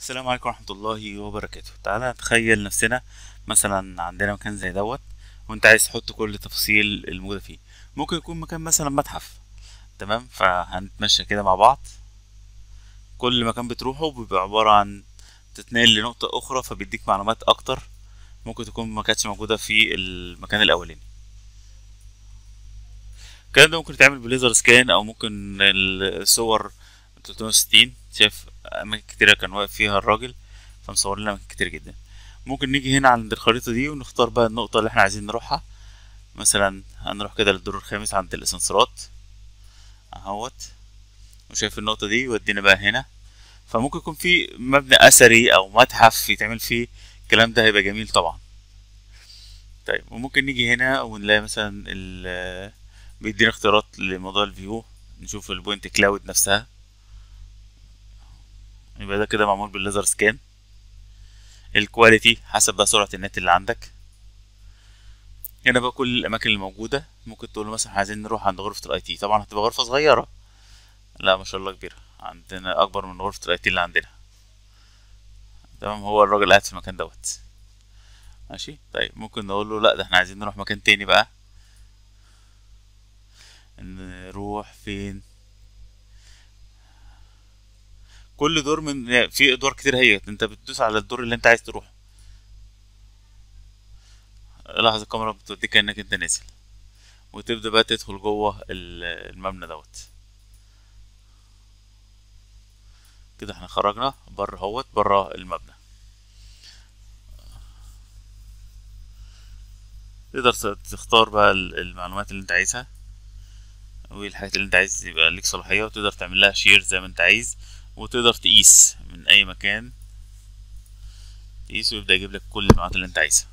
السلام عليكم ورحمة الله وبركاته تعالى نتخيل نفسنا مثلا عندنا مكان زي دوت وانت عايز تحط كل التفاصيل الموجودة فيه ممكن يكون مكان مثلا متحف تمام فهنتمشى كده مع بعض كل مكان بتروحه بيبقى عبارة عن تتنقل لنقطة أخرى فبيديك معلومات أكتر ممكن تكون ما كانتش موجودة في المكان الأولاني الكلام ده ممكن يتعمل بليزر سكان أو ممكن الصور 360 شايف أماكن كتيرة كان واقف فيها الراجل فمصور لنا أماكن كتير جدا ممكن نيجي هنا عند الخريطة دي ونختار بقى النقطة اللي احنا عايزين نروحها مثلا هنروح كده للدور الخامس عند الاسانسيرات اهوت وشايف النقطة دي ودينا بقى هنا فممكن يكون في مبنى أثري أو متحف يتعمل فيه الكلام ده هيبقى جميل طبعا طيب وممكن نيجي هنا ونلاقي مثلا ال بيدينا اختيارات لموضوع الفيو نشوف البوينت كلاود نفسها يبقى ده كده معمول بالليزر سكان الكواليتي حسب بقى سرعة النت اللي عندك هنا بقى كل الأماكن الموجودة ممكن تقول له مثلا عايزين نروح عند غرفة الاي تي طبعا هتبقى غرفة صغيرة لا ما شاء الله كبيرة عندنا أكبر من غرفة الاي تي اللي عندنا تمام هو الراجل قاعد في المكان دوت ماشي طيب ممكن نقول له لا ده احنا عايزين نروح مكان تاني بقى نروح فين كل دور من في ادوار كتير هي انت بتدوس على الدور اللي انت عايز تروح لاحظ الكاميرا بتوديك كانك انت نازل وتبدا بقى تدخل جوه المبنى دوت كده احنا خرجنا بره اهوت بره المبنى تقدر تختار بقى المعلومات اللي انت عايزها والحاجات اللي انت عايز يبقى ليك صلاحية وتقدر تعمل لها شير زي ما انت عايز وتقدر تقيس من اي مكان تقيس ويبدأ يجيب لك كل المعلومات اللي انت عايزها